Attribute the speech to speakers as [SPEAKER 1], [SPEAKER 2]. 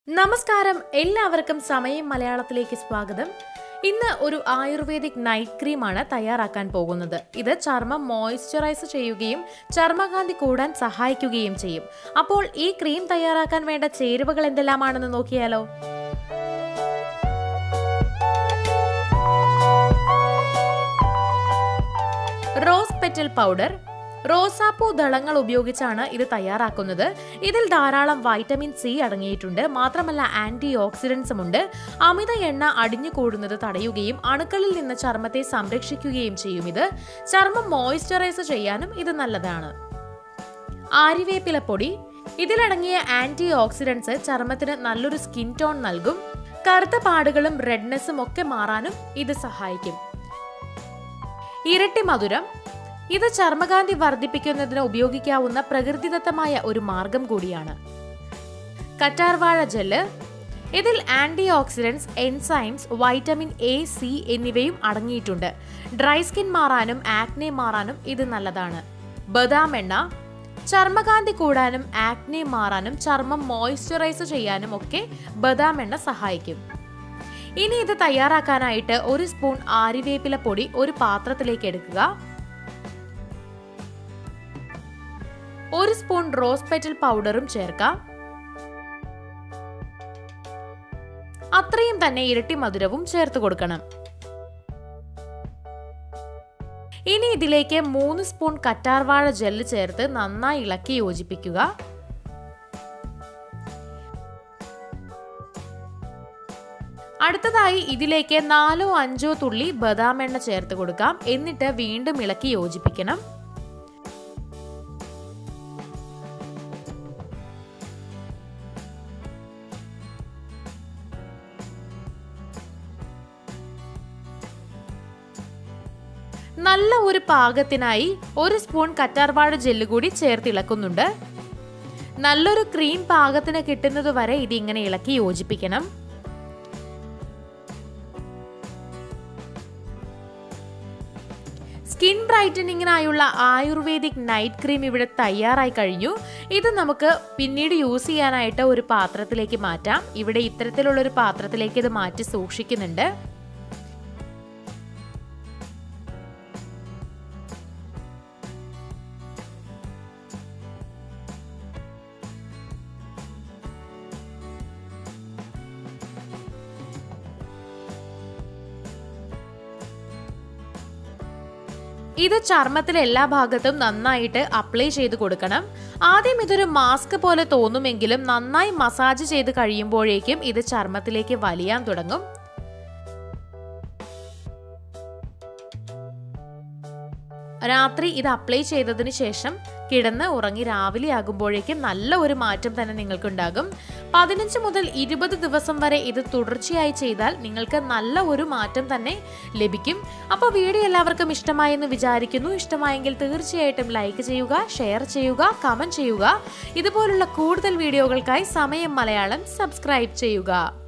[SPEAKER 1] നമസ്കാരം എല്ലാവർക്കും സമയം മലയാളത്തിലേക്ക് സ്വാഗതം ഇന്ന് ഒരു ആയുർവേദിക് നൈറ്റ് ക്രീമാണ് തയ്യാറാക്കാൻ പോകുന്നത് ഇത് ചർമ്മം മോയ്സ്ചറൈസ് ചെയ്യുകയും ചർമ്മകാന്തി കൂടാൻ സഹായിക്കുകയും ചെയ്യും അപ്പോൾ ഈ ക്രീം തയ്യാറാക്കാൻ വേണ്ട ചേരുവകൾ എന്തെല്ലാമാണെന്ന് നോക്കിയാലോ റോസ് പെറ്റൽ പൗഡർ റോസാപ്പൂ ദളങ്ങൾ ഉപയോഗിച്ചാണ് ഇത് തയ്യാറാക്കുന്നത് ഇതിൽ ധാരാളം വൈറ്റമിൻ സി അടങ്ങിയിട്ടുണ്ട് മാത്രമല്ല ആന്റി ഓക്സിഡൻസും ഉണ്ട് അമിത എണ്ണ അടിഞ്ഞു കൂടുന്നത് തടയുകയും അണുക്കളിൽ നിന്ന് ചർമ്മത്തെ സംരക്ഷിക്കുകയും ചെയ്യും ഇത് ചർമ്മം മോയ്സ്ചറൈസ് ചെയ്യാനും ഇത് നല്ലതാണ് ആര്യവേപ്പില പൊടി ഇതിലടങ്ങിയ ആന്റി ഓക്സിഡൻസ് ചർമ്മത്തിന് നല്ലൊരു സ്കിൻ ടോൺ നൽകും കറുത്ത പാടുകളും റെഡ്നെസ്സും ഒക്കെ മാറാനും ഇത് സഹായിക്കും ഇരട്ടി മധുരം ഇത് ചർമ്മകാന്തി വർദ്ധിപ്പിക്കുന്നതിന് ഉപയോഗിക്കാവുന്ന പ്രകൃതിദത്തമായ ഒരു മാർഗം കൂടിയാണ് കറ്റാർവാഴ ജെല്ല് ഇതിൽ anti oxidants enzymes vitamin A C എന്നിവയും അടങ്ങിയിട്ടുണ്ട് ഡ്രൈ സ്കിൻ മാറാനും ആക്നെ മാറാനും ഇത് നല്ലതാണ് ബദാം എണ്ണ ചർമ്മകാന്തി കൂടാനും ആക്നെ മാറാനും ചർമ്മം മോയ്സ്ചറൈസ് ചെയ്യാനും ഒക്കെ ബദാം എണ്ണ സഹായിക്കും ഇനി ഇത് തയ്യാറാക്കാനായിട്ട് ഒരു സ്പൂൺ ആരിവേപ്പില പൊടി ഒരു പാത്രത്തിലേക്ക് എടുക്കുക ഒരു സ്പൂൺ റോസ് പെറ്റൽ പൗഡറും ചേർക്കാം അത്രയും തന്നെ ഇരട്ടി മധുരവും ചേർത്ത് കൊടുക്കണം ഇനി ഇതിലേക്ക് മൂന്ന് സ്പൂൺ കറ്റാർവാഴ ജെല്ല് ചേർത്ത് നന്നായി ഇളക്കി യോജിപ്പിക്കുക അടുത്തതായി ഇതിലേക്ക് നാലോ അഞ്ചോ തുള്ളി ബദാം എണ്ണ ചേർത്ത് കൊടുക്കാം എന്നിട്ട് വീണ്ടും ഇളക്കി യോജിപ്പിക്കണം നല്ല ഒരു പാകത്തിനായി ഒരു സ്പൂൺ കറ്റാർവാഴ ജെല്ല് കൂടി ചേർത്ത് ഇളക്കുന്നുണ്ട് നല്ലൊരു ക്രീം പാകത്തിന് കിട്ടുന്നത് വരെ ഇത് ഇങ്ങനെ ഇളക്കി യോജിപ്പിക്കണം സ്കിൻ ബ്രൈറ്റനിങ്ങിനായുള്ള ആയുർവേദിക് നൈറ്റ് ക്രീം ഇവിടെ തയ്യാറായി കഴിഞ്ഞു ഇത് നമുക്ക് പിന്നീട് യൂസ് ചെയ്യാനായിട്ട് ഒരു പാത്രത്തിലേക്ക് മാറ്റാം ഇവിടെ ഇത്തരത്തിലുള്ള ഒരു പാത്രത്തിലേക്ക് ഇത് മാറ്റി സൂക്ഷിക്കുന്നുണ്ട് ഇത് ചർമ്മത്തിലെ എല്ലാ ഭാഗത്തും നന്നായിട്ട് അപ്ലൈ ചെയ്ത് കൊടുക്കണം ആദ്യം ഇതൊരു മാസ്ക് പോലെ തോന്നുമെങ്കിലും നന്നായി മസാജ് ചെയ്ത് കഴിയുമ്പോഴേക്കും ഇത് ചർമ്മത്തിലേക്ക് വലിയാൻ തുടങ്ങും രാത്രി ഇത് അപ്ലൈ ചെയ്തതിന് ശേഷം കിടന്ന് ഉറങ്ങി രാവിലെ ആകുമ്പോഴേക്കും നല്ല ഒരു മാറ്റം തന്നെ നിങ്ങൾക്കുണ്ടാകും പതിനഞ്ച് മുതൽ ഇരുപത് ദിവസം വരെ ഇത് തുടർച്ചയായി ചെയ്താൽ നിങ്ങൾക്ക് നല്ല ഒരു മാറ്റം തന്നെ ലഭിക്കും അപ്പോൾ വീഡിയോ എല്ലാവർക്കും ഇഷ്ടമായെന്ന് വിചാരിക്കുന്നു ഇഷ്ടമായെങ്കിൽ തീർച്ചയായിട്ടും ലൈക്ക് ചെയ്യുക ഷെയർ ചെയ്യുക കമൻറ്റ് ചെയ്യുക ഇതുപോലുള്ള കൂടുതൽ വീഡിയോകൾക്കായി സമയം മലയാളം സബ്സ്ക്രൈബ് ചെയ്യുക